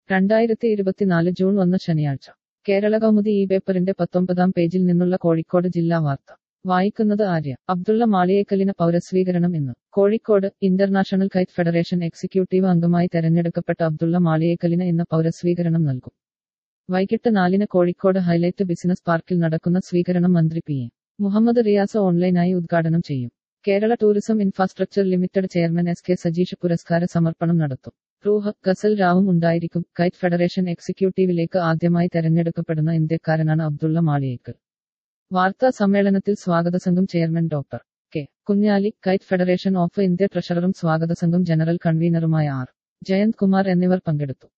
രണ്ടായിരത്തി ഇരുപത്തിനാല് ജൂൺ ഒന്ന് ശനിയാഴ്ച കേരള കൗമുദി ഈ പേപ്പറിന്റെ പത്തൊമ്പതാം പേജിൽ നിന്നുള്ള കോഴിക്കോട് ജില്ലാ വാർത്ത വായിക്കുന്നത് ആര്യ അബ്ദുള്ള മാളിയേക്കലിന് പൗരസ്വീകരണം ഇന്ന് Kozhikode international kite federation executive അംഗമായി തെരഞ്ഞെടുക്കപ്പെട്ട അബ്ദുള്ള മാളിയേക്കലിന് ഇന്ന് പൗരസ്വീകരണം നൽകും വൈകിട്ട് നാലിന് കോഴിക്കോട് ഹൈലൈറ്റ് ബിസിനസ് പാർക്കിൽ നടക്കുന്ന സ്വീകരണം മന്ത്രി പി എ മുഹമ്മദ് റിയാസ് ഓൺലൈനായി ഉദ്ഘാടനം ചെയ്യും Kerala tourism infrastructure limited chairman S K Sajeesh പുരസ്കാര സമർപ്പണം നടത്തും റൂഹ് ഗസൽ രാവും ഉണ്ടായിരിക്കും കൈറ്റ് ഫെഡറേഷൻ എക്സിക്യൂട്ടീവിലേക്ക് ആദ്യമായി തെരഞ്ഞെടുക്കപ്പെടുന്ന ഇന്ത്യക്കാരനാണ് അബ്ദുള്ള മാളിയേക്കൽ വാർത്താ സമ്മേളനത്തിൽ സ്വാഗത സംഘം chairman doctor K Kunhali kite federation of India ട്രഷററും സ്വാഗത സംഘം ജനറൽ കൺവീനറുമായ ആർ ജയന്ത് കുമാർ എന്നിവർ പങ്കെടുത്തു